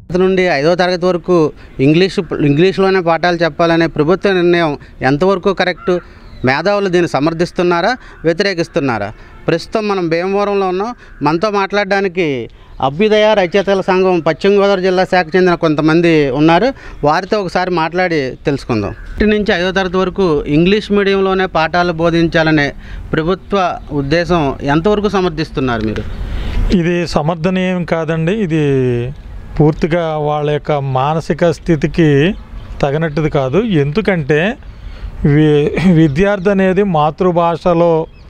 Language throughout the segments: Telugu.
నుండి ఐదో తరగతి వరకు ఇంగ్లీషు ఇంగ్లీష్లోనే పాఠాలు చెప్పాలనే ప్రభుత్వ నిర్ణయం ఎంతవరకు కరెక్టు మేధావులు దీన్ని సమర్థిస్తున్నారా వ్యతిరేకిస్తున్నారా ప్రస్తుతం మనం భీమవరంలో ఉన్నాం మనతో మాట్లాడడానికి అభ్యుదయ రచయితల సంఘం పశ్చిమ గోదావరి జిల్లా శాఖ చెందిన కొంతమంది ఉన్నారు వారితో ఒకసారి మాట్లాడి తెలుసుకుందాం ఒకటి నుంచి ఐదో తరగతి వరకు ఇంగ్లీష్ మీడియంలోనే పాఠాలు బోధించాలనే ప్రభుత్వ ఉద్దేశం ఎంతవరకు సమర్థిస్తున్నారు మీరు ఇది సమర్థనీయం కాదండి ఇది పూర్తిగా వాళ్ళ యొక్క మానసిక స్థితికి తగినట్టుది కాదు ఎందుకంటే వి విద్యార్థి అనేది మాతృభాషలో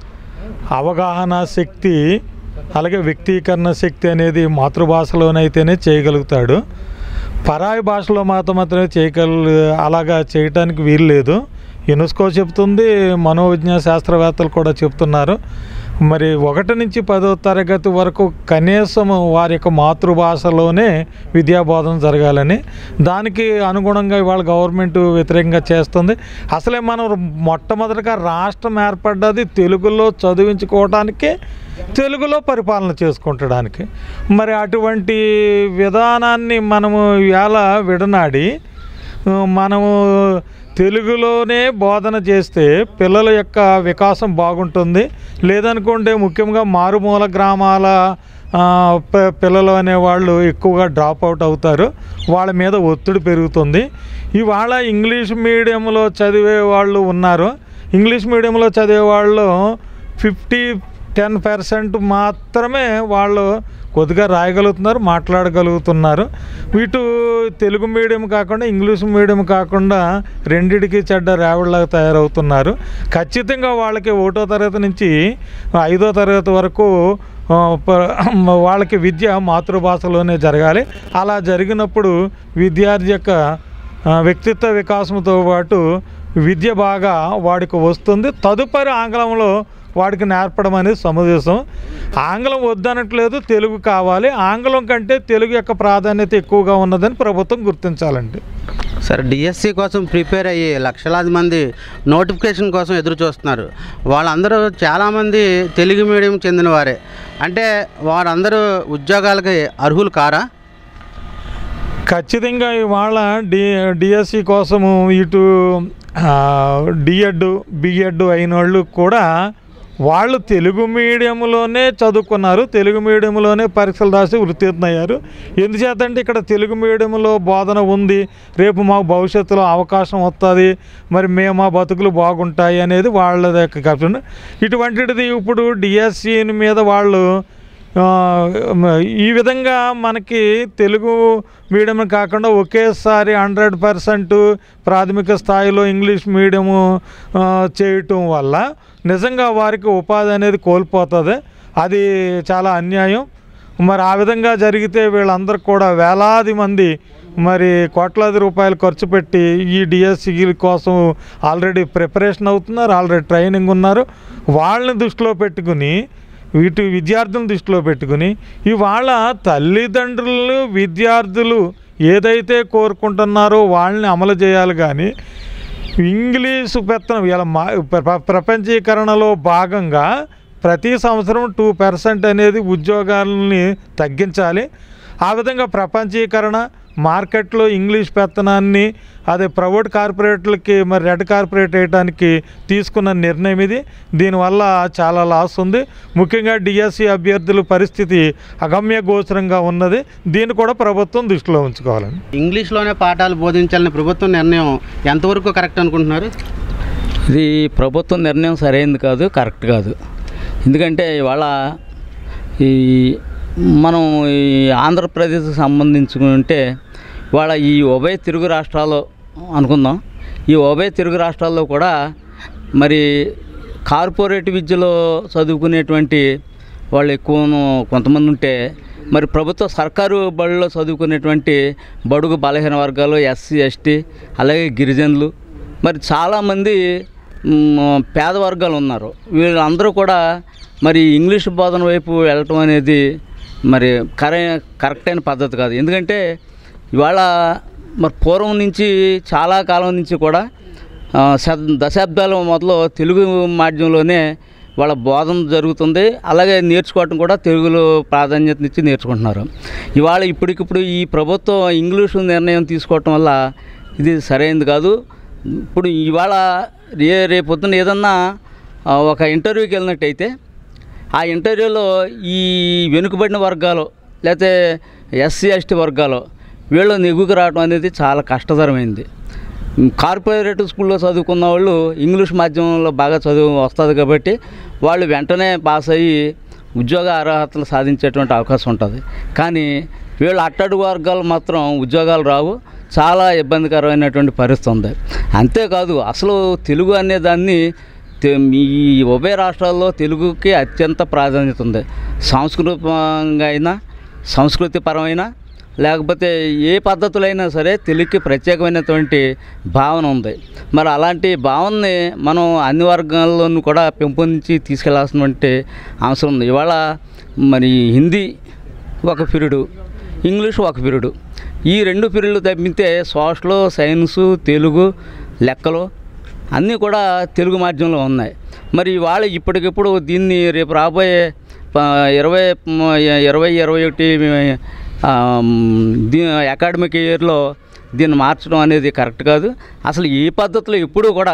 అవగాహన శక్తి అలాగే వ్యక్తీకరణ శక్తి అనేది మాతృభాషలోనైతేనే చేయగలుగుతాడు పరాయి భాషలో మాత్రం మాత్రమే చేయగల అలాగా చేయటానికి వీలు లేదు యునెస్కో చెప్తుంది మనోవిజ్ఞాన శాస్త్రవేత్తలు కూడా చెప్తున్నారు మరి ఒకటి నుంచి పదో తరగతి వరకు కనీసం వారి యొక్క మాతృభాషలోనే విద్యాబోధన జరగాలని దానికి అనుగుణంగా ఇవాళ గవర్నమెంట్ వ్యతిరేకంగా చేస్తుంది అసలే మనం మొట్టమొదటిగా రాష్ట్రం ఏర్పడ్డది తెలుగులో చదివించుకోవడానికి తెలుగులో పరిపాలన చేసుకుంటడానికి మరి అటువంటి విధానాన్ని మనము ఇవాళ విడనాడి ఆ, మనము తెలుగులోనే బోధన చేస్తే పిల్లల యొక్క వికాసం బాగుంటుంది లేదనుకుంటే ముఖ్యంగా మారుమూల గ్రామాల ఆ, ప- పిల్లలు అనేవాళ్ళు ఎక్కువగా డ్రాప్ అవుట్ అవుతారు వాళ్ళ మీద ఒత్తిడి పెరుగుతుంది ఇవాళ ఇంగ్లీష్ మీడియంలో చదివే వాళ్ళు ఉన్నారు ఇంగ్లీష్ మీడియంలో చదివే వాళ్ళు ఫిఫ్టీ టెన్ పర్సెంట్ మాత్రమే వాళ్ళు కొద్దిగా రాయగలుగుతున్నారు మాట్లాడగలుగుతున్నారు వీటు తెలుగు మీడియం కాకుండా ఇంగ్లీష్ మీడియం కాకుండా రెండిటికి చెడ్డ రేవడిలాగా తయారవుతున్నారు ఖచ్చితంగా వాళ్ళకి ఒకటో తరగతి నుంచి ఐదో తరగతి వరకు ఆ, ప- వాళ్ళకి విద్య మాతృభాషలోనే జరగాలి అలా జరిగినప్పుడు విద్యార్థి యొక్క ఆ, వ్యక్తిత్వ వికాసంతో పాటు విద్య బాగా వాడికి వస్తుంది తదుపరి ఆంగ్లంలో వాడికి నేర్పడం అనేది సముదేశం ఆంగ్లం వద్దనట్లేదు తెలుగు కావాలి ఆంగ్లం కంటే తెలుగు యొక్క ప్రాధాన్యత ఎక్కువగా ఉన్నదని ప్రభుత్వం గుర్తించాలండి సార్ డిఎస్సి కోసం ప్రిపేర్ అయ్యి లక్షలాది మంది నోటిఫికేషన్ కోసం ఎదురు చూస్తున్నారు వాళ్ళందరూ చాలామంది తెలుగు మీడియం చెందిన వారే అంటే వారందరూ ఉద్యోగాలకి అర్హులు కారా ఖచ్చితంగా ఇవాళ డి డిఎస్సి కోసము ఇటు డిఎడ్ బిఎడ్ అయిన వాళ్ళు కూడా వాళ్ళు తెలుగు మీడియంలోనే చదువుకున్నారు తెలుగు మీడియంలోనే పరీక్షలు రాసి ఉత్తీర్ణయ్యారు ఎందుచేతంటే ఇక్కడ తెలుగు మీడియంలో బోధన ఉంది రేపు మాకు భవిష్యత్తులో అవకాశం వస్తుంది మరి మేము మా బతుకులు బాగుంటాయి అనేది వాళ్ళ యొక్క కల్పన ఇటువంటిది ఇప్పుడు డిఎస్సి మీద వాళ్ళు ఆ, ఈ విధంగా మనకి తెలుగు మీడియం కాకుండా ఒకేసారి హండ్రెడ్ పర్సెంట్ ప్రాథమిక స్థాయిలో ఇంగ్లీష్ మీడియము ఆ, చేయటం వల్ల నిజంగా వారికి ఉపాధి అనేది కోల్పోతుంది అది చాలా అన్యాయం మరి ఆ విధంగా జరిగితే వీళ్ళందరూ కూడా వేలాది మంది మరి కోట్లాది రూపాయలు ఖర్చు పెట్టి ఈ డిఎస్సి కోసం ఆల్రెడీ ప్రిపరేషన్ అవుతున్నారు ఆల్రెడీ ట్రైనింగ్ ఉన్నారు వాళ్ళని దృష్టిలో పెట్టుకుని వీటి విద్యార్థులను దృష్టిలో పెట్టుకుని ఇవాళ తల్లిదండ్రులు విద్యార్థులు ఏదైతే కోరుకుంటున్నారో వాళ్ళని అమలు చేయాలి కానీ ఇంగ్లీషు పెత్తనం ఇలా మా ప్ర- ప్రపంచీకరణలో భాగంగా ప్రతి సంవత్సరం టూ పర్సెంట్ అనేది ఉద్యోగాలని తగ్గించాలి ఆ విధంగా ప్రపంచీకరణ మార్కెట్లో ఇంగ్లీష్ పెత్తనాన్ని అదే ప్రైవేట్ కార్పొరేట్లకి మరి రెడ్ కార్పొరేట్ వేయడానికి తీసుకున్న నిర్ణయం ఇది దీనివల్ల చాలా లాస్ ఉంది ముఖ్యంగా డిఎస్సి అభ్యర్థుల పరిస్థితి అగమ్య గోచరంగా ఉన్నది దీన్ని కూడా ప్రభుత్వం దృష్టిలో ఉంచుకోవాలండి ఇంగ్లీష్లోనే పాఠాలు బోధించాలని ప్రభుత్వం నిర్ణయం ఎంతవరకు కరెక్ట్ అనుకుంటున్నారు ఇది ప్రభుత్వం నిర్ణయం సరైనది కాదు కరెక్ట్ కాదు ఎందుకంటే ఇవాళ ఈ మనం ఈ ఆంధ్రప్రదేశ్కి సంబంధించుకుంటే ఇవాళ ఈ ఉభయ తెలుగు రాష్ట్రాలు అనుకుందాం ఈ ఉభయ తెలుగు రాష్ట్రాల్లో కూడా మరి కార్పొరేట్ విద్యలో చదువుకునేటువంటి వాళ్ళు ఎక్కువ కొంతమంది ఉంటే మరి ప్రభుత్వ సర్కారు బడుల్లో చదువుకునేటువంటి బడుగు బలహీన వర్గాలు ఎస్సీ ఎస్టీ అలాగే గిరిజనులు మరి చాలామంది మ్, పేద వర్గాలు ఉన్నారు వీళ్ళందరూ కూడా మరి ఇంగ్లీష్ బోధన వైపు వెళ్ళటం అనేది మరి కరె కరెక్ట్ అయిన పద్ధతి కాదు ఎందుకంటే ఇవాళ మరి పూర్వం నుంచి చాలా కాలం నుంచి కూడా ఆ, శత దశాబ్దాల మొదలు తెలుగు మాధ్యమంలోనే వాళ్ళ బోధన జరుగుతుంది అలాగే నేర్చుకోవటం కూడా తెలుగులో ప్రాధాన్యతనిచ్చి నేర్చుకుంటున్నారు ఇవాళ ఇప్పటికిప్పుడు ఈ ప్రభుత్వం ఇంగ్లీషు నిర్ణయం తీసుకోవటం వల్ల ఇది సరైనది కాదు ఇప్పుడు ఇవాళ రే రేపొద్దున ఏదన్నా ఆ, ఒక ఇంటర్వ్యూకి వెళ్ళినట్టయితే ఆ ఇంటర్వ్యూలో ఈ వెనుకబడిన వర్గాలు లేకపోతే ఎస్సీ ఎస్టీ వర్గాలు వీళ్ళు నెగ్గుకు రావడం అనేది చాలా కష్టతరమైంది కార్పొరేట్ స్కూల్లో చదువుకున్న వాళ్ళు ఇంగ్లీష్ మాధ్యమంలో బాగా చదువు వస్తుంది కాబట్టి వాళ్ళు వెంటనే పాస్ అయ్యి ఉద్యోగ అర్హతలు సాధించేటువంటి అవకాశం ఉంటుంది కానీ వీళ్ళు అట్టడుగు వర్గాలు మాత్రం ఉద్యోగాలు రావు చాలా ఇబ్బందికరమైనటువంటి పరిస్థితి ఉంది అంతేకాదు అసలు తెలుగు అనే దాన్ని తె- ఈ ఉభయ రాష్ట్రాల్లో తెలుగుకి అత్యంత ప్రాధాన్యత ఉంది సాంస్కృతికంగా అయినా సంస్కృతి పరమైన లేకపోతే ఏ పద్ధతులైనా సరే తెలుగుకి ప్రత్యేకమైనటువంటి భావన ఉంది మరి అలాంటి భావనని మనం అన్ని వర్గాల్లోనూ కూడా పెంపొందించి తీసుకెళ్లాల్సినటువంటి అవసరం ఉంది ఇవాళ మరి హిందీ ఒక పీరియడు ఇంగ్లీష్ ఒక పీరియడు ఈ రెండు పీరియడ్లు తప్పితే సోషల్ సైన్సు తెలుగు లెక్కలు అన్నీ కూడా తెలుగు మాధ్యమంలో ఉన్నాయి మరి వాళ్ళ ఇప్పటికిప్పుడు దీన్ని రేపు రాబోయే ప- ఇరవై మ- ఇరవై ఇరవై ఒకటి ఆ, దీ అకాడమిక్ ఇయర్లో దీన్ని మార్చడం అనేది కరెక్ట్ కాదు అసలు ఈ పద్ధతిలో ఎప్పుడూ కూడా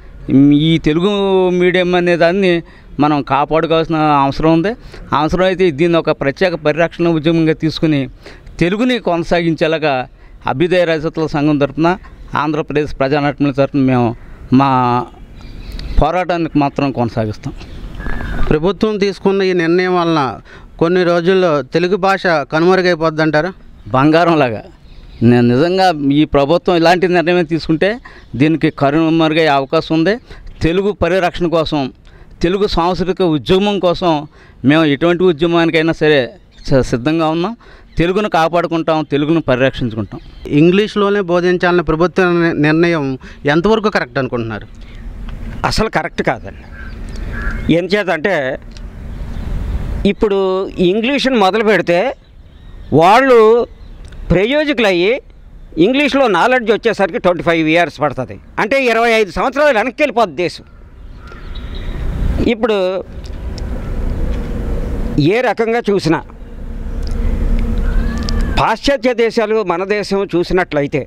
ఈ తెలుగు మీడియం అనే దాన్ని మనం కాపాడుకోవాల్సిన అవసరం ఉంది అవసరం అయితే దీన్ని ఒక ప్రత్యేక పరిరక్షణ ఉద్యమంగా తీసుకుని తెలుగుని కొనసాగించేలాగా అభ్యుదయ రచయితల సంఘం తరఫున ఆంధ్రప్రదేశ్ ప్రజానాట్యం తరఫున మేము మా పోరాటానికి మాత్రం కొనసాగిస్తాం ప్రభుత్వం తీసుకున్న ఈ నిర్ణయం వలన కొన్ని రోజుల్లో తెలుగు భాష కనుమరుగైపోద్ది అంటారా బంగారంలాగా నేను నిజంగా ఈ ప్రభుత్వం ఇలాంటి నిర్ణయం తీసుకుంటే దీనికి కరుమరుగయ్యే అవకాశం ఉంది తెలుగు పరిరక్షణ కోసం తెలుగు సాంస్కృతిక ఉద్యమం కోసం మేము ఎటువంటి ఉద్యమానికైనా సరే స- సిద్ధంగా ఉన్నాం తెలుగును కాపాడుకుంటాం తెలుగును పరిరక్షించుకుంటాం ఇంగ్లీష్లోనే బోధించాలని ప్రభుత్వ నిర్- నిర్ణయం ఎంతవరకు కరెక్ట్ అనుకుంటున్నారు అసలు కరెక్ట్ కాదండి ఎంచేతంటే ఇప్పుడు ఇంగ్లీష్ని మొదలు పెడితే వాళ్ళు ప్రయోజకులు అయ్యి ఇంగ్లీష్లో నాలెడ్జ్ వచ్చేసరికి ట్వంటీ ఫైవ్ ఇయర్స్ పడుతుంది అంటే ఇరవై ఐదు సంవత్సరాలు వెనక్కి వెళ్ళిపోద్ది దేశం ఇప్పుడు ఏ రకంగా చూసినా పాశ్చాత్య దేశాలు మన దేశం చూసినట్లయితే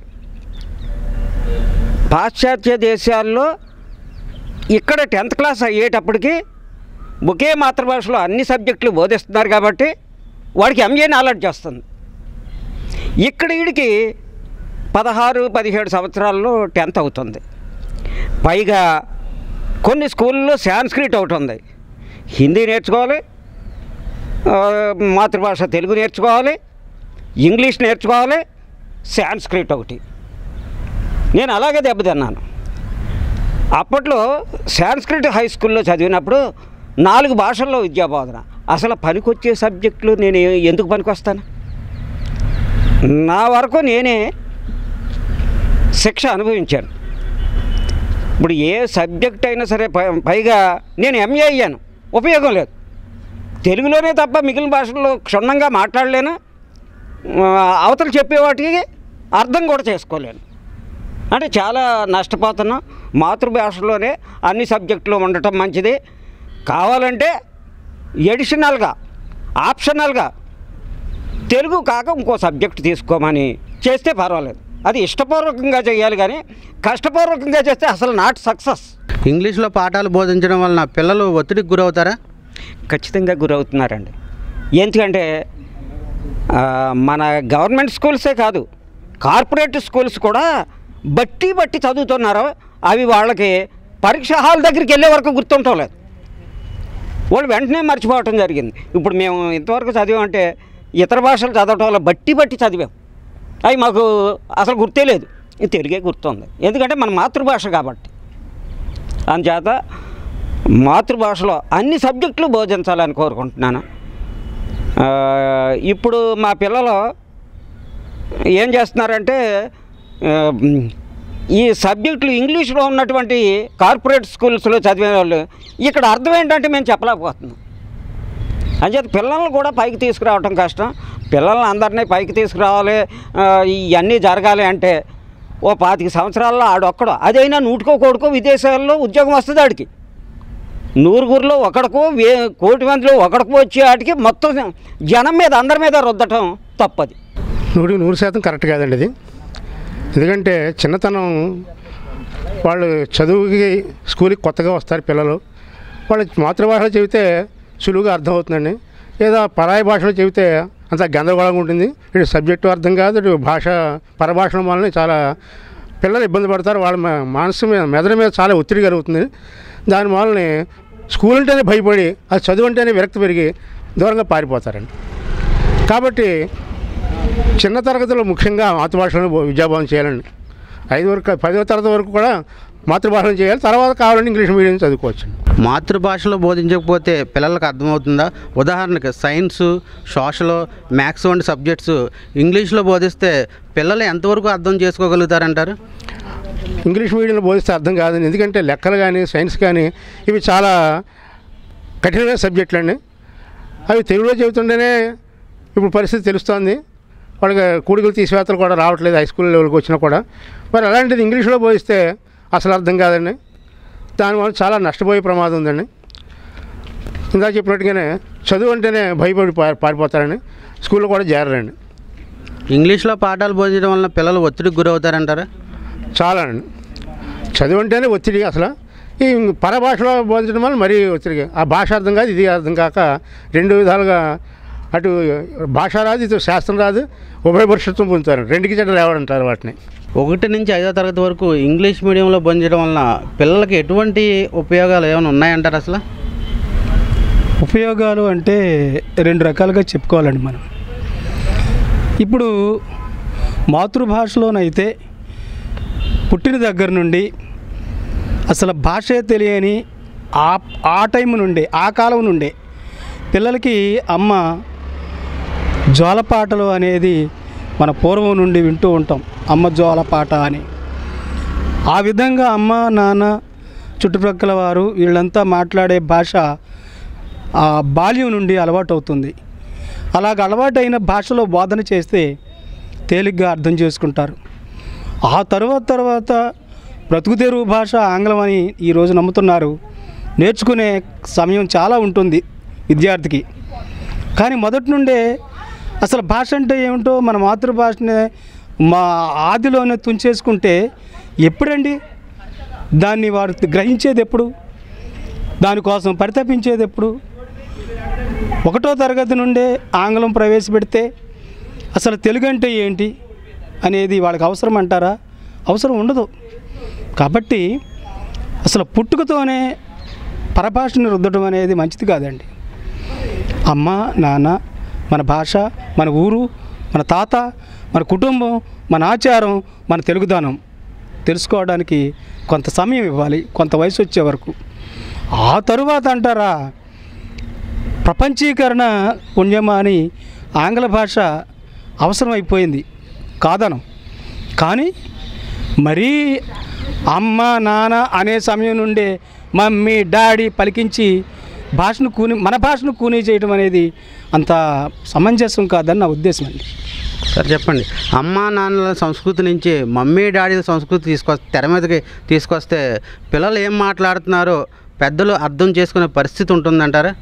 పాశ్చాత్య దేశాల్లో ఇక్కడ టెన్త్ క్లాస్ అయ్యేటప్పటికి ఒకే మాతృభాషలో అన్ని సబ్జెక్టులు బోధిస్తున్నారు కాబట్టి వాడికి ఎంఏ నాలెడ్జ్ వస్తుంది ఇక్కడ వీడికి పదహారు పదిహేడు సంవత్సరాల్లో టెన్త్ అవుతుంది పైగా కొన్ని స్కూల్లో సాంస్క్రిట్ ఒకటి ఉంది హిందీ నేర్చుకోవాలి ఆ, మాతృభాష తెలుగు నేర్చుకోవాలి ఇంగ్లీష్ నేర్చుకోవాలి సాంస్క్రిట్ ఒకటి నేను అలాగే దెబ్బతిన్నాను అప్పట్లో సాంస్క్రిట్ హై స్కూల్లో చదివినప్పుడు నాలుగు భాషల్లో విద్యా బోధన అసలు పనికొచ్చే సబ్జెక్టులు నేను ఏ- ఎందుకు పనికొస్తాను నా వరకు నేనే శిక్ష అనుభవించాను ఇప్పుడు ఏ సబ్జెక్ట్ అయినా సరే పై- పైగా నేను ఎంఏ అయ్యాను ఉపయోగం లేదు తెలుగులోనే తప్ప మిగిలిన భాషల్లో క్షుణ్ణంగా మాట్లాడలేను ఆ, అవతల చెప్పే వాటికి అర్థం కూడా చేసుకోలేను అంటే చాలా నష్టపోతున్నాం మాతృభాషలోనే అన్ని సబ్జెక్టులు ఉండటం మంచిది కావాలంటే ఎడిషనల్గా ఆప్షనల్గా తెలుగు కాక ఇంకో సబ్జెక్ట్ తీసుకోమని చేస్తే పర్వాలేదు అది ఇష్టపూర్వకంగా చేయాలి కానీ కష్టపూర్వకంగా చేస్తే అసలు నాట్ సక్సెస్ ఇంగ్లీష్లో పాఠాలు బోధించడం వలన పిల్లలు ఒత్తిడికి గురవుతారా ఖచ్చితంగా గురవుతున్నారండి ఎందుకంటే ఆ, మన గవర్నమెంట్ స్కూల్సే కాదు కార్పొరేట్ స్కూల్స్ కూడా బట్టి బట్టి చదువుతున్నారు అవి వాళ్ళకి పరీక్ష హాల్ దగ్గరికి వెళ్ళే వరకు గుర్తుండటం లేదు వాళ్ళు వెంటనే మర్చిపోవటం జరిగింది ఇప్పుడు మేము ఇంతవరకు చదివామంటే ఇతర భాషలు చదవటం వల్ల బట్టి బట్టి చదివాం అవి మాకు అసలు గుర్తే లేదు ఈ తెలుగే గుర్తుంది ఎందుకంటే మన మాతృభాష కాబట్టి అందుచేత మాతృభాషలో అన్ని సబ్జెక్టులు బోధించాలని కోరుకుంటున్నాను ఆ, ఇప్పుడు మా పిల్లలు ఏం చేస్తున్నారంటే ఆ, ఈ సబ్జెక్టులు ఇంగ్లీష్లో ఉన్నటువంటి కార్పొరేట్ స్కూల్స్లో చదివే వాళ్ళు ఇక్కడ అర్థం ఏంటంటే మేము చెప్పలేకపోతున్నాం అంచేత పిల్లల్ని కూడా పైకి తీసుకురావటం కష్టం పిల్లల్ని అందరినీ పైకి తీసుకురావాలి ఆ, ఇవన్నీ జరగాలి అంటే ఓ పాతిక సంవత్సరాల్లో ఆడొక్కడు అదైనా నూటికో కొడుకో విదేశాల్లో ఉద్యోగం వస్తుంది ఆడికి నూరుగురిలో ఒకడికో వే కోటి మందిలో ఒకడికో వచ్చే వాటికి మొత్తం జనం మీద అందరి మీద రుద్దటం తప్పది నూరు నూరు శాతం కరెక్ట్ కాదండి ఇది ఎందుకంటే చిన్నతనం వాళ్ళు చదువుకి స్కూల్కి కొత్తగా వస్తారు పిల్లలు వాళ్ళు మాతృభాషలో చెబితే సులువుగా అర్థమవుతుందండి ఏదో పరాయి భాషలో చెబితే అంత గందరగోళంగా ఉంటుంది ఇటు సబ్జెక్టు అర్థం కాదు ఇటు భాష పరభాషల వలన చాలా పిల్లలు ఇబ్బంది పడతారు వాళ్ళ మ- మనసు మీద మెదడు మీద చాలా ఒత్తిడి కలుగుతుంది దాని వలన స్కూల్ అంటేనే భయపడి అది చదువు అంటేనే విరక్తి పెరిగి దూరంగా పారిపోతారండి కాబట్టి చిన్న తరగతిలో ముఖ్యంగా మాతృభాషలో విద్యాభ్యాసం చేయాలండి ఐదు వరకు పదవ తరగతి వరకు కూడా మాతృభాషను చేయాలి తర్వాత కావాలంటే ఇంగ్లీష్ మీడియం చదువుకోవచ్చు మాతృభాషలో బోధించకపోతే పిల్లలకు అర్థమవుతుందా ఉదాహరణకి సైన్స్ సోషల్ మ్యాథ్స్ వంటి సబ్జెక్ట్స్ ఇంగ్లీష్లో బోధిస్తే పిల్లలు ఎంతవరకు అర్థం చేసుకోగలుగుతారంటారు ఇంగ్లీష్ మీడియంలో బోధిస్తే అర్థం కాదండి ఎందుకంటే లెక్కలు కానీ సైన్స్ కానీ ఇవి చాలా కఠినమైన సబ్జెక్టులు అండి అవి తెలుగులో చెబుతుంటేనే ఇప్పుడు పరిస్థితి తెలుస్తోంది వాళ్ళకి కూడికలు తీసివేతలు కూడా రావట్లేదు హై స్కూల్ లెవెల్కి వచ్చినా కూడా మరి అలాంటిది ఇంగ్లీష్లో బోధిస్తే అసలు అర్థం కాదండి దానివల్ల చాలా నష్టపోయే ప్రమాదం ఉందండి ఇందాక చెప్పినట్టుగానే చదువు అంటేనే భయపడి పా- పారిపోతారండి స్కూల్లో కూడా చేరరండి ఇంగ్లీష్లో పాఠాలు బోధించడం వలన పిల్లలు ఒత్తిడికి గురవుతారంటారా చాలా అండి చదువు అంటేనే ఒత్తిడి అసలు ఈ పరభాషలో బోధించడం వల్ల మరీ ఒత్తిడి ఆ భాష అర్థం కాదు ఇది అర్థం కాక రెండు విధాలుగా అటు భాష రాదు ఇటు శాస్త్రం రాదు ఉభయ భవిష్యత్వం పొందుతారు రెండుకి చెడ్డ లేవడంటారు వాటిని ఒకటి నుంచి ఐదో తరగతి వరకు ఇంగ్లీష్ మీడియంలో బోధించడం వలన పిల్లలకి ఎటువంటి ఉపయోగాలు ఏమైనా ఉన్నాయంటారు అసలు ఉపయోగాలు అంటే రెండు రకాలుగా చెప్పుకోవాలండి మనం ఇప్పుడు మాతృభాషలోనైతే పుట్టిన దగ్గర నుండి అసలు భాషే తెలియని ఆ ఆ టైం నుండే ఆ కాలం నుండే పిల్లలకి అమ్మ జోలపాటలు అనేది మన పూర్వం నుండి వింటూ ఉంటాం అమ్మ జోలపాట అని ఆ విధంగా అమ్మ నాన్న చుట్టుప్రక్కల వారు వీళ్ళంతా మాట్లాడే భాష ఆ బాల్యం నుండి అలవాటు అవుతుంది అలాగ అలవాటైన భాషలో బోధన చేస్తే తేలిగ్గా అర్థం చేసుకుంటారు ఆ తర్వాత తర్వాత బ్రతుకు తెరువు భాష ఆంగ్లం అని ఈరోజు నమ్ముతున్నారు నేర్చుకునే సమయం చాలా ఉంటుంది విద్యార్థికి కానీ మొదటి నుండే అసలు భాష అంటే ఏమిటో మన మాతృభాషని మా ఆదిలోనే తుంచేసుకుంటే ఎప్పుడండి దాన్ని వారు గ్రహించేది ఎప్పుడు దానికోసం పరితపించేది ఎప్పుడు ఒకటో తరగతి నుండే ఆంగ్లం ప్రవేశపెడితే అసలు తెలుగు అంటే ఏంటి అనేది వాళ్ళకి అవసరం అంటారా అవసరం ఉండదు కాబట్టి అసలు పుట్టుకతోనే పరభాషను రుద్దడం అనేది మంచిది కాదండి అమ్మ నాన్న మన భాష మన ఊరు మన తాత మన కుటుంబం మన ఆచారం మన తెలుగుదనం తెలుసుకోవడానికి కొంత సమయం ఇవ్వాలి కొంత వయసు వచ్చే వరకు ఆ తరువాత అంటారా ప్రపంచీకరణ పుణ్యమా అని ఆంగ్ల భాష అవసరమైపోయింది కాదనం కానీ మరీ అమ్మ నాన్న అనే సమయం నుండే మమ్మీ డాడీ పలికించి భాషను కూని మన భాషను కూనీ చేయడం అనేది అంత సమంజసం కాదని నా ఉద్దేశం అండి సరే చెప్పండి అమ్మా నాన్నల సంస్కృతి నుంచి మమ్మీ డాడీల సంస్కృతి తీసుకొస్తే తెర మీదకి తీసుకొస్తే పిల్లలు ఏం మాట్లాడుతున్నారో పెద్దలు అర్థం చేసుకునే పరిస్థితి ఉంటుందంటారా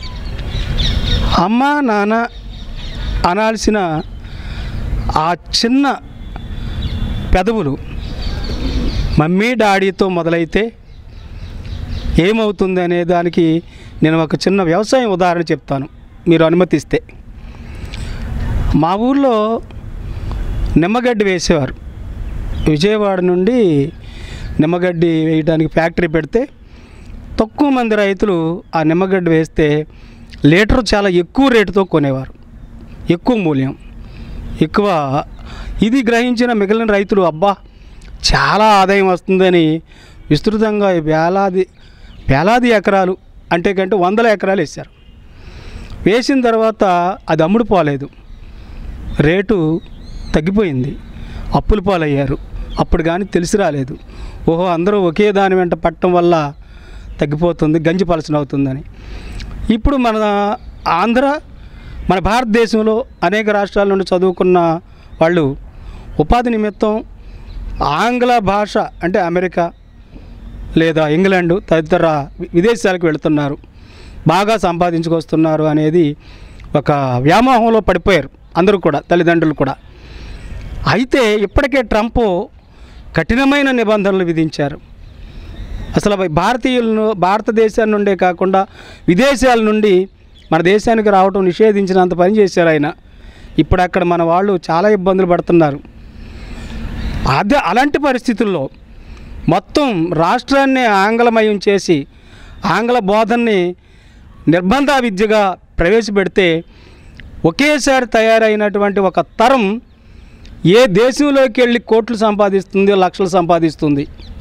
అమ్మ నాన్న అనాల్సిన ఆ చిన్న పెదవులు మమ్మీ డాడీతో మొదలైతే ఏమవుతుంది అనే దానికి నేను ఒక చిన్న వ్యవసాయం ఉదాహరణ చెప్తాను మీరు అనుమతిస్తే మా ఊర్లో నిమ్మగడ్డి వేసేవారు విజయవాడ నుండి నిమ్మగడ్డి వేయడానికి ఫ్యాక్టరీ పెడితే తక్కువ మంది రైతులు ఆ నిమ్మగడ్డ వేస్తే లీటర్ చాలా ఎక్కువ రేటుతో కొనేవారు ఎక్కువ మూల్యం ఎక్కువ ఇది గ్రహించిన మిగిలిన రైతులు అబ్బా చాలా ఆదాయం వస్తుందని విస్తృతంగా వేలాది వేలాది ఎకరాలు అంటే కంటే వందల ఎకరాలు వేశారు వేసిన తర్వాత అది అమ్ముడు పోలేదు రేటు తగ్గిపోయింది అప్పుల పాలయ్యారు అప్పుడు కానీ తెలిసి రాలేదు ఓహో అందరూ ఒకే దాని వెంట పట్టడం వల్ల తగ్గిపోతుంది గంజి పలసన అవుతుందని ఇప్పుడు మన ఆంధ్ర మన భారతదేశంలో అనేక రాష్ట్రాల నుండి చదువుకున్న వాళ్ళు ఉపాధి నిమిత్తం ఆంగ్ల భాష అంటే అమెరికా లేదా ఇంగ్లాండ్ తదితర వి- విదేశాలకు వెళుతున్నారు బాగా సంపాదించుకొస్తున్నారు అనేది ఒక వ్యామోహంలో పడిపోయారు అందరూ కూడా తల్లిదండ్రులు కూడా అయితే ఇప్పటికే ట్రంప్ కఠినమైన నిబంధనలు విధించారు అసలు అవి భారతీయులను భారతదేశం నుండే కాకుండా విదేశాల నుండి మన దేశానికి రావటం నిషేధించినంత పని చేశారు ఆయన ఇప్పుడు అక్కడ మన వాళ్ళు చాలా ఇబ్బందులు పడుతున్నారు అదే అలాంటి పరిస్థితుల్లో మొత్తం రాష్ట్రాన్ని ఆంగ్లమయం చేసి ఆంగ్ల బోధనని నిర్బంధ విద్యగా ప్రవేశపెడితే ఒకేసారి తయారైనటువంటి ఒక తరం ఏ దేశంలోకి వెళ్ళి కోట్లు సంపాదిస్తుంది లక్షలు సంపాదిస్తుంది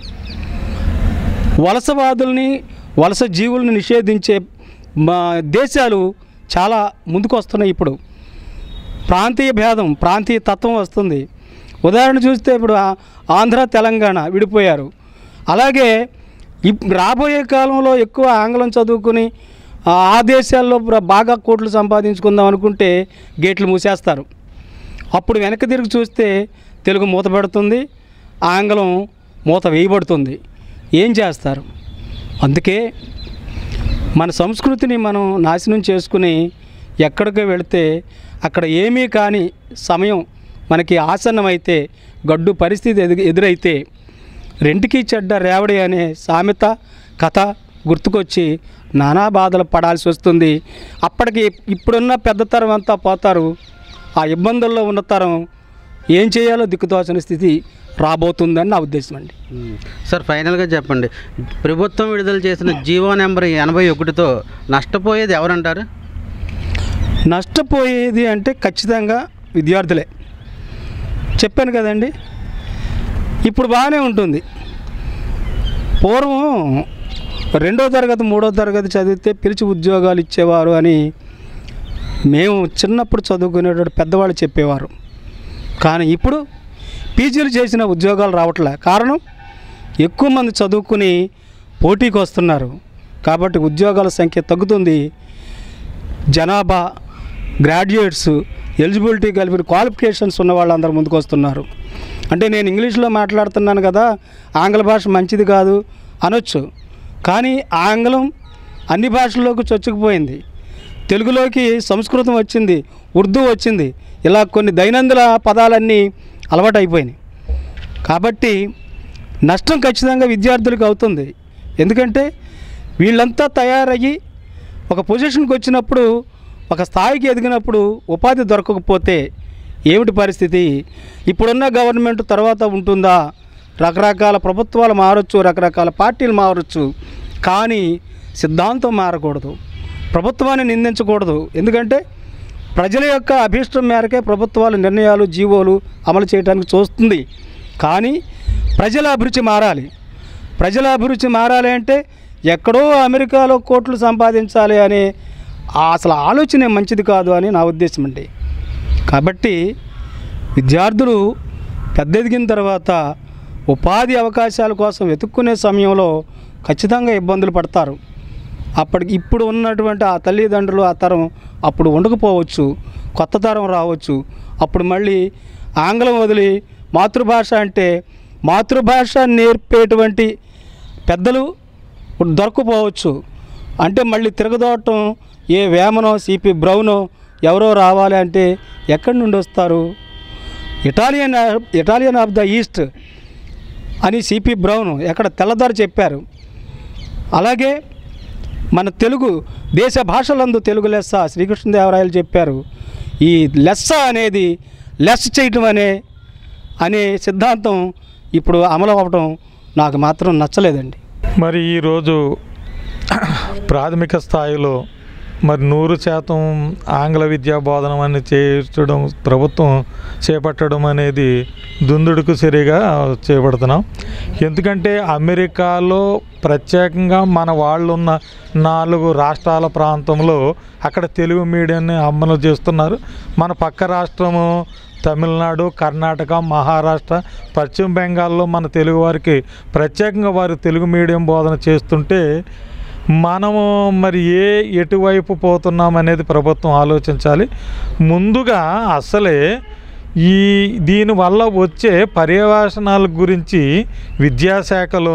వలసవాదుల్ని వలస జీవుల్ని నిషేధించే మా దేశాలు చాలా ముందుకు వస్తున్నాయి ఇప్పుడు ప్రాంతీయ భేదం ప్రాంతీయ తత్వం వస్తుంది ఉదాహరణ చూస్తే ఇప్పుడు ఆ- ఆంధ్ర తెలంగాణ విడిపోయారు అలాగే ఇప్ రాబోయే కాలంలో ఎక్కువ ఆంగ్లం చదువుకుని ఆ ఆ దేశాల్లో ప్ర- బాగా కోట్లు సంపాదించుకుందాం అనుకుంటే గేట్లు మూసేస్తారు అప్పుడు వెనక్కి తిరిగి చూస్తే తెలుగు మూత పెడుతుంది ఆంగ్లం మూత వేయబడుతుంది ఏం చేస్తారు అందుకే మన సంస్కృతిని మనం నాశనం చేసుకుని ఎక్కడికి వెళితే అక్కడ ఏమీ కాని సమయం మనకి ఆసన్నమైతే గడ్డు పరిస్థితి ఎదు ఎదురైతే రెంటికి చెడ్డ రేవడి అనే సామెత కథ గుర్తుకొచ్చి నానా బాధలు పడాల్సి వస్తుంది అప్పటికి ఇప్పుడున్న పెద్ద తరం అంతా పోతారు ఆ ఇబ్బందుల్లో ఉన్న తరం ఏం చేయాలో దిక్కుతోచని స్థితి రాబోతుందని నా ఉద్దేశం అండి మ్మ్. సార్ ఫైనల్గా చెప్పండి ప్రభుత్వం విడుదల చేసిన జీవో నెంబర్ ఎనభై ఒకటితో నష్టపోయేది ఎవరంటారు నష్టపోయేది అంటే ఖచ్చితంగా విద్యార్థులే చెప్పాను కదండి ఇప్పుడు బాగానే ఉంటుంది పూర్వం రెండో తరగతి మూడో తరగతి చదివితే పిలిచి ఉద్యోగాలు ఇచ్చేవారు అని మేము చిన్నప్పుడు చదువుకునేటప్పుడు పెద్దవాళ్ళు చెప్పేవారు కానీ ఇప్పుడు పీజీలు చేసిన ఉద్యోగాలు రావట్లే కారణం ఎక్కువ మంది చదువుకుని పోటీకి వస్తున్నారు కాబట్టి ఉద్యోగాల సంఖ్య తగ్గుతుంది జనాభా గ్రాడ్యుయేట్స్ ఎలిజిబిలిటీ కలిపిన క్వాలిఫికేషన్స్ ఉన్న వాళ్ళందరూ ముందుకు వస్తున్నారు అంటే నేను ఇంగ్లీష్లో మాట్లాడుతున్నాను కదా ఆంగ్ల భాష మంచిది కాదు అనొచ్చు కానీ ఆంగ్లం అన్ని భాషల్లోకి చొచ్చుకుపోయింది తెలుగులోకి సంస్కృతం వచ్చింది ఉర్దూ వచ్చింది ఇలా కొన్ని దైనందిన పదాలన్నీ అలవాటు అయిపోయినాయి కాబట్టి నష్టం ఖచ్చితంగా విద్యార్థులకు అవుతుంది ఎందుకంటే వీళ్ళంతా తయారయ్యి ఒక పొజిషన్కి వచ్చినప్పుడు ఒక స్థాయికి ఎదిగినప్పుడు ఉపాధి దొరకకపోతే ఏమిటి పరిస్థితి ఇప్పుడున్న గవర్నమెంట్ తర్వాత ఉంటుందా రకరకాల ప్రభుత్వాలు మారచ్చు రకరకాల పార్టీలు మారచ్చు కానీ సిద్ధాంతం మారకూడదు ప్రభుత్వాన్ని నిందించకూడదు ఎందుకంటే ప్రజల యొక్క అభీష్టం మేరకే ప్రభుత్వాలు నిర్ణయాలు జీవోలు అమలు చేయడానికి చూస్తుంది కానీ ప్రజల అభిరుచి మారాలి ప్రజల అభిరుచి మారాలి అంటే ఎక్కడో అమెరికాలో కోట్లు సంపాదించాలి అనే ఆ అసలు ఆలోచనే మంచిది కాదు అని నా ఉద్దేశం అండి కాబట్టి విద్యార్థులు పెద్ద ఎదిగిన తర్వాత ఉపాధి అవకాశాల కోసం వెతుక్కునే సమయంలో ఖచ్చితంగా ఇబ్బందులు పడతారు అప్పటికి ఇప్పుడు ఉన్నటువంటి ఆ తల్లిదండ్రులు ఆ తరం అప్పుడు ఉండకపోవచ్చు కొత్త తరం రావచ్చు అప్పుడు మళ్ళీ ఆంగ్లం వదిలి మాతృభాష అంటే మాతృభాష నేర్పేటువంటి పెద్దలు ఇప్పుడు దొరకపోవచ్చు అంటే మళ్ళీ తిరగదోటం ఏ వేమనో సిపి బ్రౌనో ఎవరో రావాలి అంటే ఎక్కడి నుండి వస్తారు Italian Italian of the east అని సిపి బ్రౌన్ ఎక్కడ తెల్లదారు చెప్పారు అలాగే మన తెలుగు దేశ భాషలందు తెలుగు లెస్స శ్రీకృష్ణదేవరాయలు చెప్పారు ఈ లెస్స అనేది లెస్ చేయటం అనే అనే సిద్ధాంతం ఇప్పుడు అమలు అవ్వడం నాకు మాత్రం నచ్చలేదండి మరి ఈరోజు ప్రాథమిక స్థాయిలో మరి నూరు శాతం ఆంగ్ల విద్యా బోధనం అని చేర్చడం ప్రభుత్వం చేపట్టడం అనేది దుందుడుకు సరిగా చేపడుతున్నాం ఎందుకంటే అమెరికాలో ప్రత్యేకంగా మన వాళ్ళు ఉన్న నాలుగు రాష్ట్రాల ప్రాంతంలో అక్కడ తెలుగు మీడియాన్ని అమలు చేస్తున్నారు మన పక్క రాష్ట్రము తమిళనాడు కర్ణాటక మహారాష్ట్ర పశ్చిమ బెంగాల్లో మన తెలుగు వారికి ప్రత్యేకంగా వారు తెలుగు మీడియం బోధన చేస్తుంటే మనము మరి ఏ ఎటువైపు పోతున్నాం అనేది ప్రభుత్వం ఆలోచించాలి ముందుగా అసలే ఈ దీనివల్ల వచ్చే పర్యవేక్షణాల గురించి విద్యాశాఖలోను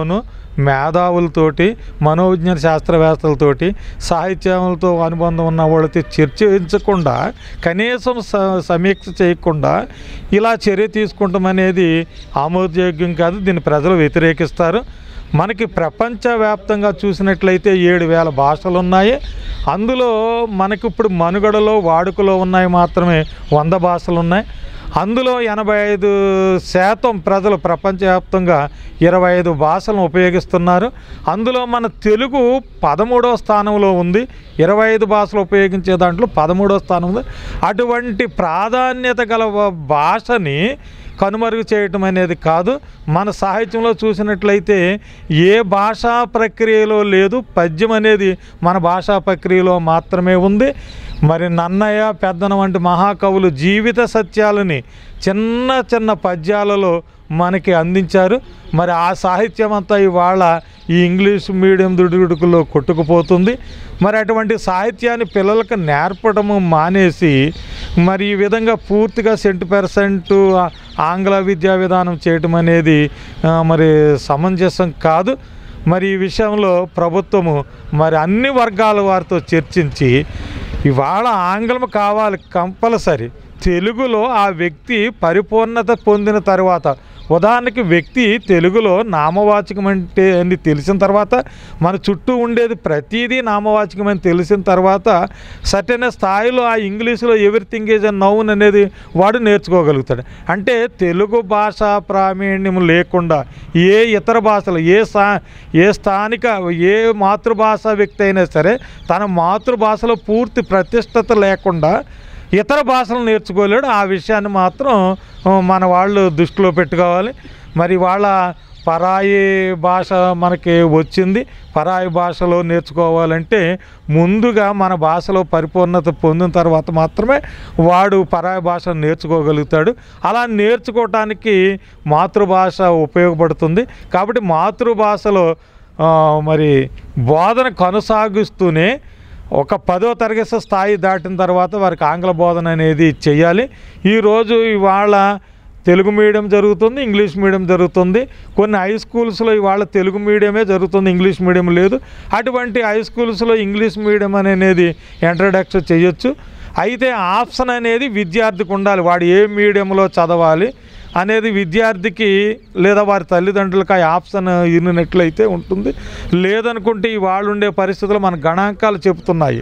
మేధావులతోటి మనోవిజ్ఞాన శాస్త్రవేత్తలతోటి సాహిత్యాలతో అనుబంధం ఉన్న వాళ్ళతో చర్చించకుండా కనీసం స సమీక్ష చేయకుండా ఇలా చర్య తీసుకుంటాం అనేది ఆమోదయోగ్యం కాదు దీన్ని ప్రజలు వ్యతిరేకిస్తారు మనకి ప్రపంచవ్యాప్తంగా చూసినట్లయితే ఏడు వేల భాషలు ఉన్నాయి అందులో మనకి ఇప్పుడు మనుగడలో వాడుకలో ఉన్నాయి మాత్రమే వంద భాషలు ఉన్నాయి అందులో ఎనభై ఐదు శాతం ప్రజలు ప్రపంచవ్యాప్తంగా ఇరవై ఐదు భాషలను ఉపయోగిస్తున్నారు అందులో మన తెలుగు పదమూడవ స్థానంలో ఉంది ఇరవై ఐదు భాషలు ఉపయోగించే దాంట్లో పదమూడవ స్థానం ఉంది అటువంటి ప్రాధాన్యత గల వ- భాషని కనుమరుగు చేయటం అనేది కాదు మన సాహిత్యంలో చూసినట్లయితే ఏ భాషా ప్రక్రియలో లేదు పద్యం అనేది మన భాషా ప్రక్రియలో మాత్రమే ఉంది మరి నన్నయ్య పెద్దన వంటి మహాకవులు జీవిత సత్యాలని చిన్న చిన్న పద్యాలలో మనకి అందించారు మరి ఆ సాహిత్యం అంతా ఇవాళ ఈ ఇంగ్లీష్ మీడియం దుడుగుడుకులో కొట్టుకుపోతుంది మరి అటువంటి సాహిత్యాన్ని పిల్లలకు నేర్పడము మానేసి మరి ఈ విధంగా పూర్తిగా సెంటు పర్సెంట్ ఆంగ్ల విద్యా విధానం చేయటం అనేది ఆ, మరి సమంజసం కాదు మరి ఈ విషయంలో ప్రభుత్వము మరి అన్ని వర్గాల వారితో చర్చించి ఇవాళ ఆంగ్లం కావాలి కంపల్సరీ తెలుగులో ఆ వ్యక్తి పరిపూర్ణత పొందిన తర్వాత ఉదాహరణకి వ్యక్తి తెలుగులో నామవాచకం అంటే అని తెలిసిన తర్వాత మన చుట్టూ ఉండేది ప్రతిదీ నామవాచకం అని తెలిసిన తర్వాత సరైన స్థాయిలో ఆ ఇంగ్లీష్లో ఎవ్రీథింగ్ ఈజ్ అ నౌన్ అనేది వాడు నేర్చుకోగలుగుతాడు అంటే తెలుగు భాష ప్రావీణ్యం లేకుండా ఏ ఇతర భాషలు ఏ స్థా ఏ స్థానిక ఏ మాతృభాష వ్యక్తి అయినా సరే తన మాతృభాషలో పూర్తి ప్రతిష్టత లేకుండా ఇతర భాషలు నేర్చుకోలేడు ఆ విషయాన్ని మాత్రం ఆ, మన వాళ్ళు దృష్టిలో పెట్టుకోవాలి మరి వాళ్ళ పరాయి భాష మనకి వచ్చింది పరాయి భాషలో నేర్చుకోవాలంటే ముందుగా మన భాషలో పరిపూర్ణత పొందిన తర్వాత మాత్రమే వాడు పరాయి భాష నేర్చుకోగలుగుతాడు అలా నేర్చుకోవటానికి మాతృభాష ఉపయోగపడుతుంది కాబట్టి మాతృభాషలో ఆ, మరి బోధన కొనసాగిస్తూనే ఒక పదో తరగతి స్థాయి దాటిన తర్వాత వారికి ఆంగ్ల బోధన అనేది చేయాలి ఈరోజు ఇవాళ తెలుగు మీడియం జరుగుతుంది ఇంగ్లీష్ మీడియం జరుగుతుంది కొన్ని హై స్కూల్స్లో ఇవాళ తెలుగు మీడియమే జరుగుతుంది ఇంగ్లీష్ మీడియం లేదు అటువంటి హై స్కూల్స్లో ఇంగ్లీష్ మీడియం అనేది ఇంట్రడక్షన్ చేయొచ్చు అయితే ఆప్షన్ అనేది విద్యార్థికి ఉండాలి వాడు ఏ మీడియంలో చదవాలి అనేది విద్యార్థికి లేదా వారి తల్లిదండ్రులకు ఆ ఆప్షన్ ఇన్నట్లయితే ఉంటుంది లేదనుకుంటే ఇవాళ ఉండే పరిస్థితులు మన గణాంకాలు చెబుతున్నాయి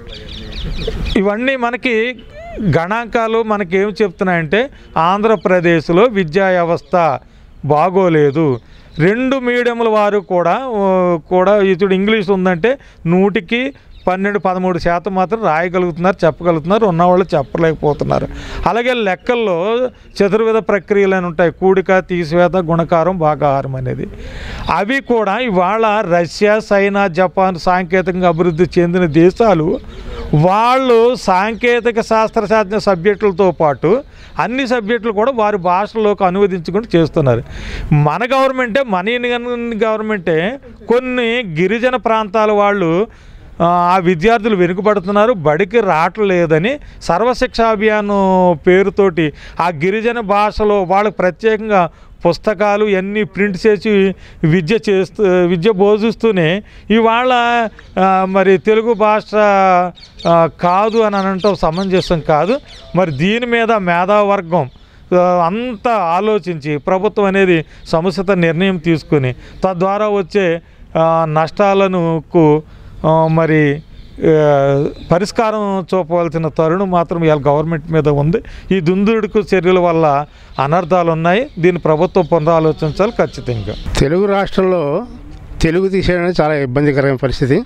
ఇవన్నీ మనకి గణాంకాలు మనకి ఏం చెప్తున్నాయంటే ఆంధ్రప్రదేశ్లో విద్యా వ్యవస్థ బాగోలేదు రెండు మీడియంల వారు కూడా ఓ, కూడా ఇప్పుడు ఇంగ్లీష్ ఉందంటే నూటికి పన్నెండు పదమూడు శాతం మాత్రం రాయగలుగుతున్నారు చెప్పగలుగుతున్నారు ఉన్నవాళ్ళు చెప్పలేకపోతున్నారు అలాగే లెక్కల్లో చతుర్విధ ప్రక్రియలు అని ఉంటాయి కూడిక తీసివేత గుణకారం భాగాహారం అనేది అవి కూడా ఇవాళ రష్యా చైనా జపాన్ సాంకేతికంగా అభివృద్ధి చెందిన దేశాలు వాళ్ళు సాంకేతిక శాస్త్ర శాస్త్ర సబ్జెక్టులతో పాటు అన్ని సబ్జెక్టులు కూడా వారి భాషలోకి అనువదించుకుంటూ చేస్తున్నారు మన గవర్నమెంటే మన ఇండియన్ గవర్నమెంటే కొన్ని గిరిజన ప్రాంతాల వాళ్ళు ఆ ఆ విద్యార్థులు వెనుకబడుతున్నారు బడికి రావట్లేదని సర్వశిక్ష అభియాన్ పేరుతోటి ఆ గిరిజన భాషలో వాళ్ళకి ప్రత్యేకంగా పుస్తకాలు ఇవన్నీ ప్రింట్ చేసి విద్య చేస్తూ విద్య బోధిస్తూనే ఇవాళ ఆ, మరి తెలుగు భాష ఆ, కాదు అని అనటం సమంజసం కాదు మరి దీని మీద మేధావర్గం ఆ, అంతా ఆలోచించి ప్రభుత్వం అనేది సముచిత నిర్ణయం తీసుకుని తద్వారా వచ్చే ఆ, నష్టాలను కు, ఆ, మరి ఆ, పరిష్కారం చూపవలసిన తరుణం మాత్రం ఇవాళ గవర్నమెంట్ మీద ఉంది ఈ దుందుడుకు చర్యల వల్ల అనర్థాలు ఉన్నాయి దీన్ని ప్రభుత్వం పునరాలోచించాలి ఖచ్చితంగా తెలుగు రాష్ట్రంలో తెలుగు తీసేయడం చాలా ఇబ్బందికరమైన పరిస్థితి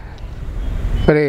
మరి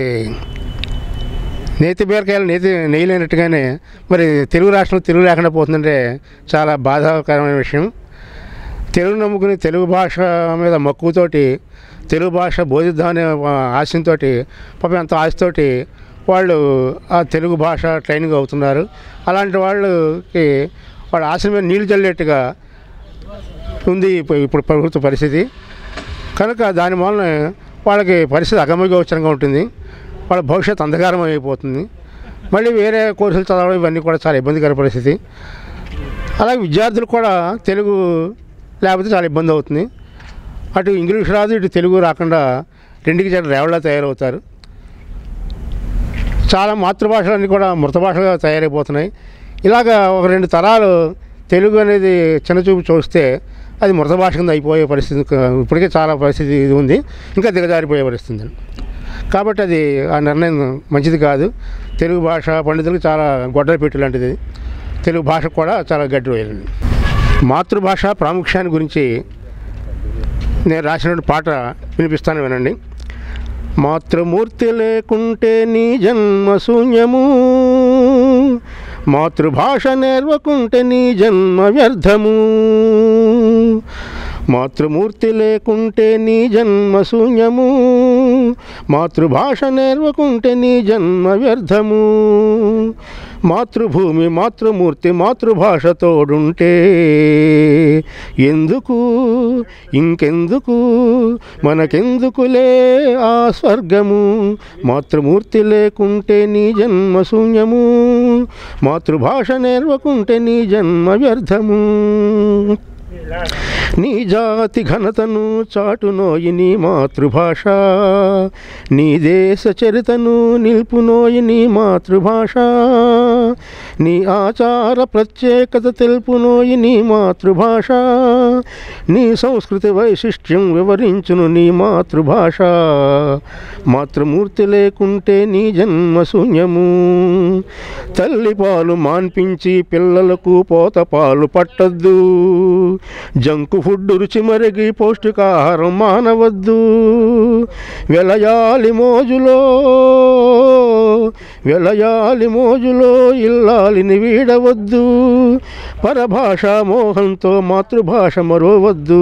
నేతి బీరకాయలు నేతి నెయ్యలేనట్టుగానే మరి తెలుగు రాష్ట్రంలో తెలుగు లేకుండా పోతుందంటే చాలా బాధాకరమైన విషయం తెలుగు నమ్ముకుని తెలుగు భాష మీద మక్కువతోటి తెలుగు భాష బోధిద్దామనే ఆశయంతో పాపం ఎంతో ఆశతోటి వాళ్ళు ఆ తెలుగు భాష ట్రైనింగ్ అవుతున్నారు అలాంటి వాళ్ళకి వాళ్ళ ఆశ మీద నీళ్లు చల్లేట్టుగా ఉంది ఇప్పుడు ఇప్పుడు ప్రభుత్వ పరిస్థితి కనుక దాని వలన వాళ్ళకి పరిస్థితి అగమ్యగోచరంగా ఉంటుంది వాళ్ళ భవిష్యత్తు అంధకారం అయిపోతుంది మళ్ళీ వేరే కోర్సులు చదవడం ఇవన్నీ కూడా చాలా ఇబ్బందికర పరిస్థితి అలాగే విద్యార్థులు కూడా తెలుగు లేకపోతే చాలా ఇబ్బంది అవుతుంది అటు ఇంగ్లీష్ రాదు ఇటు తెలుగు రాకుండా రెండుకి జర రేవళ్ళ తయారవుతారు చాలా మాతృభాషలన్నీ కూడా మృత భాషగా తయారైపోతున్నాయి ఇలాగ ఒక రెండు తరాలు తెలుగు అనేది చిన్నచూపు చూస్తే అది మృత భాష కింద అయిపోయే పరిస్థితి క- ఇప్పటికే చాలా పరిస్థితి ఇది ఉంది ఇంకా దిగజారిపోయే పరిస్థితి ఉంది కాబట్టి అది ఆ నిర్ణయం మంచిది కాదు తెలుగు భాష పండితులకు చాలా గొడ్డలి పెట్టు లాంటిది తెలుగు భాష కూడా చాలా గడ్డి వేయాలండి మాతృభాష ప్రాముఖ్యాన్ని గురించి నేను రాసిన పాట వినిపిస్తాను వినండి మాతృమూర్తి లేకుంటే నీ జన్మ శూన్యము మాతృభాష నేర్వకుంటే నీ జన్మ వ్యర్థము మాతృమూర్తి లేకుంటే నీ జన్మ శూన్యము మాతృభాష నేర్వకుంటే నీ జన్మ వ్యర్థము మాతృభూమి మాతృమూర్తి మాతృభాష తోడుంటే ఎందుకు ఇంకెందుకు మనకెందుకులే ఆ స్వర్గము మాతృమూర్తి లేకుంటే నీ జన్మ శూన్యము మాతృభాష నేర్వకుంటే నీ జన్మ వ్యర్థము నీ జాతి ఘనతను చాటునోయి నీ మాతృభాష నీ దేశ చరితను నిల్పునోయి నీ మాతృభాష నీ ఆచార ప్రత్యేకత తెలుపునోయి నీ మాతృభాష నీ సంస్కృతి వైశిష్ట్యం వివరించును నీ మాతృభాష మాతృమూర్తి లేకుంటే నీ జన్మ శూన్యము తల్లి పాలు మాన్పించి పిల్లలకు పోత పాలు పట్టద్దు జంకు ఫుడ్ రుచి మరిగి పౌష్టికాహారం మానవద్దు వెలయాలి మోజులో వెలయాలి మోజులో ఇల్లాలిని వీడవద్దు పరభాష మోహంతో మాతృభాష మరవద్దు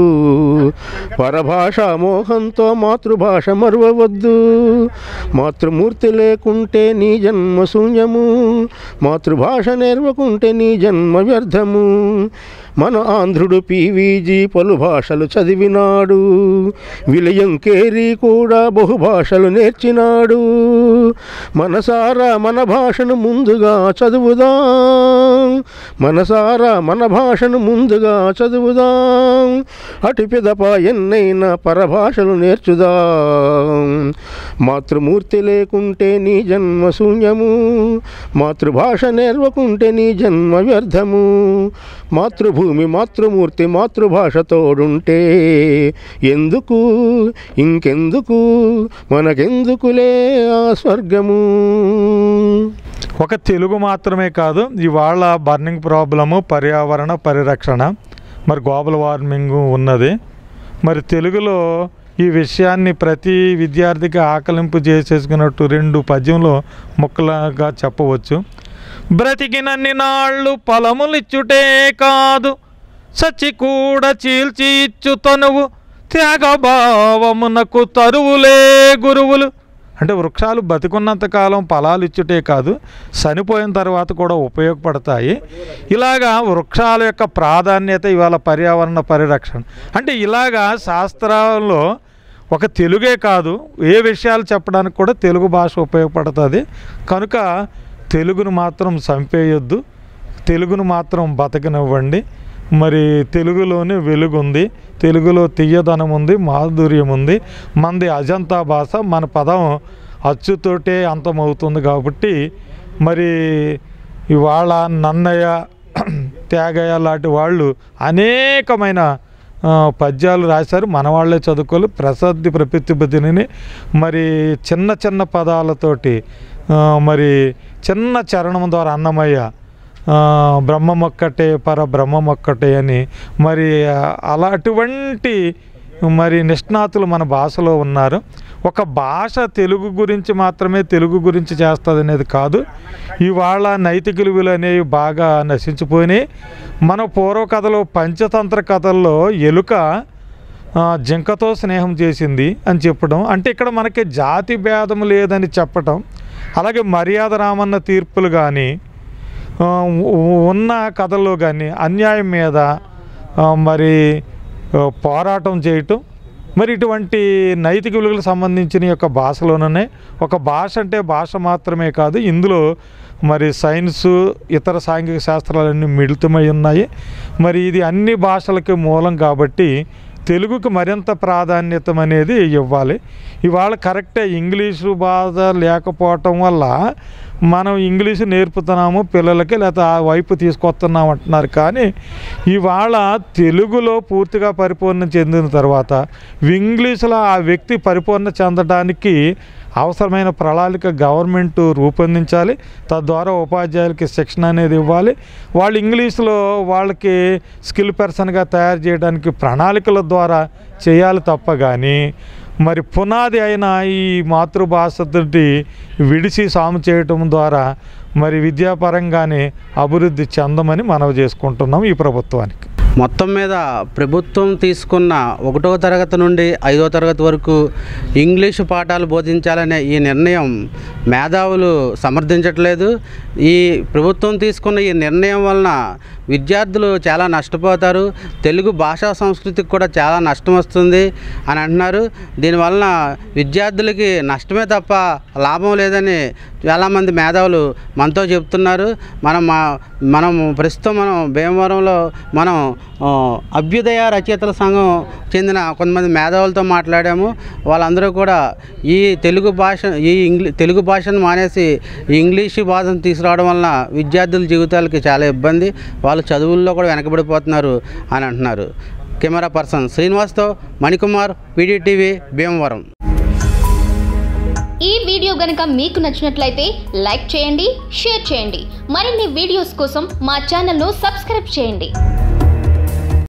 పరభాష మోహంతో మాతృభాష మరవవద్దు మాతృమూర్తి లేకుంటే నీ జన్మ శూన్యము మాతృభాష నేర్వకుంటే నీ జన్మ వ్యర్థము మన ఆంధ్రుడు పీవీజీ పలు భాషలు చదివినాడు విలయం కేరీ కూడా బహుభాషలు నేర్చినాడు మనసారా మన భాషను ముందుగా చదువుదాం మనసారా మన భాషను ముందుగా చదువుదాం అటు పిదప ఎన్నైనా పరభాషలు నేర్చుదాం మాతృమూర్తి లేకుంటే నీ జన్మ శూన్యము మాతృభాష నేర్వకుంటే నీ జన్మ వ్యర్థము మాతృభూమి మాతృమూర్తి మాతృభాష తోడుంటే ఎందుకు ఇంకెందుకు మనకెందుకులే ఆ స్వర్గము ఒక తెలుగు మాత్రమే కాదు ఇవాళ బర్నింగ్ ప్రాబ్లము పర్యావరణ పరిరక్షణ మరి గ్లోబల్ వార్మింగ్ ఉన్నది మరి తెలుగులో ఈ విషయాన్ని ప్రతి విద్యార్థికి ఆకలింపు చేసేసుకున్నట్టు రెండు పద్యంలో ముక్కలుగా చెప్పవచ్చు బ్రతికినన్ని నాళ్ళు ఫలములిచ్చుటే కాదు సచి కూడా చీల్చి ఇచ్చు తనువు త్యాగభావమునకు తరువులే గురువులు అంటే వృక్షాలు బతికున్నంత కాలం ఫలాలు ఇచ్చుటే కాదు చనిపోయిన తర్వాత కూడా ఉపయోగపడతాయి ఇలాగా వృక్షాల యొక్క ప్రాధాన్యత ఇవాళ పర్యావరణ పరిరక్షణ అంటే ఇలాగా శాస్త్రాల్లో ఒక తెలుగే కాదు ఏ విషయాలు చెప్పడానికి కూడా తెలుగు భాష ఉపయోగపడుతుంది కనుక తెలుగును మాత్రం చంపేయొద్దు తెలుగును మాత్రం బతకనివ్వండి మరి తెలుగులోనే వెలుగుంది తెలుగులో తీయదనం ఉంది మాధుర్యం ఉంది మనది అజంతా భాష మన పదం అచ్చుతోటే అంతమవుతుంది కాబట్టి మరి ఇవాళ నన్నయ్య త్యాగయ్య లాంటి వాళ్ళు అనేకమైన ఆ, పద్యాలు రాశారు మన వాళ్ళే చదువుకోలు ప్రసిద్ధి ప్రతిపదిని మరి చిన్న చిన్న పదాలతోటి ఆ, మరి చిన్న చరణం ద్వారా అన్నమయ్య ఆ, బ్రహ్మమొక్కటే పర బ్రహ్మమొక్కటే అని మరి ఆ, అలా అటువంటి మరి నిష్ణాతులు మన భాషలో ఉన్నారు ఒక భాష తెలుగు గురించి మాత్రమే తెలుగు గురించి చేస్తుంది అనేది కాదు ఇవాళ నైతిక విలువలు అనేవి బాగా నశించిపోయినాయి మన పూర్వ కథలో పంచతంత్ర కథల్లో ఎలుక ఆ, జింకతో స్నేహం చేసింది అని చెప్పడం అంటే ఇక్కడ మనకి జాతి భేదం లేదని చెప్పటం అలాగే మర్యాద రామన్న తీర్పులు కానీ ఆ, ఉ- ఉన్న కథల్లో కానీ అన్యాయం మీద ఆ, మరి ఆ, పోరాటం చేయటం మరి ఇటువంటి నైతిక విలువలకు సంబంధించిన యొక్క భాషలోనే ఒక భాష అంటే భాష మాత్రమే కాదు ఇందులో మరి సైన్సు ఇతర సాంఘిక శాస్త్రాలన్నీ మిళితమై ఉన్నాయి మరి ఇది అన్ని భాషలకి మూలం కాబట్టి తెలుగుకు మరింత ప్రాధాన్యత అనేది ఇవ్వాలి ఇవాళ కరెక్టే ఇంగ్లీషు బాధ లేకపోవటం వల్ల మనం ఇంగ్లీషు నేర్పుతున్నాము పిల్లలకి లేకపోతే ఆ వైపు తీసుకొస్తున్నాం అంటున్నారు కానీ ఇవాళ తెలుగులో పూర్తిగా పరిపూర్ణ చెందిన తర్వాత ఇంగ్లీషులో ఆ వ్యక్తి పరిపూర్ణ చెందడానికి అవసరమైన ప్రణాళిక గవర్నమెంట్ రూపొందించాలి తద్వారా ఉపాధ్యాయులకి శిక్షణ అనేది ఇవ్వాలి వాళ్ళు ఇంగ్లీష్లో వాళ్ళకి స్కిల్ పర్సన్గా తయారు చేయడానికి ప్రణాళికల ద్వారా చేయాలి తప్ప కానీ మరి పునాది అయిన ఈ మాతృభాషతోటి విడిచి సాము చేయటం ద్వారా మరి విద్యాపరంగానే అభివృద్ధి చెందమని మనవి చేసుకుంటున్నాం ఈ ప్రభుత్వానికి మొత్తం మీద ప్రభుత్వం తీసుకున్న ఒకటో తరగతి నుండి ఐదో తరగతి వరకు ఇంగ్లీషు పాఠాలు బోధించాలనే ఈ నిర్ణయం మేధావులు సమర్థించట్లేదు ఈ ప్రభుత్వం తీసుకున్న ఈ నిర్ణయం వలన విద్యార్థులు చాలా నష్టపోతారు తెలుగు భాషా సంస్కృతికి కూడా చాలా నష్టం వస్తుంది అని అంటున్నారు దీనివలన విద్యార్థులకి నష్టమే తప్ప లాభం లేదని చాలామంది మేధావులు మనతో చెప్తున్నారు మనం మా- మనం ప్రస్తుతం మనం భీమవరంలో మనం ఆ, అభ్యుదయ రచయితల సంఘం చెందిన కొంతమంది మేధావులతో మాట్లాడాము వాళ్ళందరూ కూడా ఈ తెలుగు భాష ఈ ఇంగ్లీ తెలుగు భాషను మానేసి ఈ ఇంగ్లీషు భాషను తీసుకురావడం వలన విద్యార్థుల జీవితాలకి చాలా ఇబ్బంది వాళ్ళు చదువుల్లో కూడా వెనకబడిపోతున్నారు అని అంటున్నారు కెమెరా పర్సన్ శ్రీనివాస్తో మణికుమార్ పీడీటీవీ భీమవరం ఈ వీడియో గనుక మీకు నచ్చినట్లయితే లైక్ చేయండి షేర్ చేయండి మరిన్ని వీడియోస్ కోసం మా ఛానల్ను సబ్స్క్రైబ్ చేయండి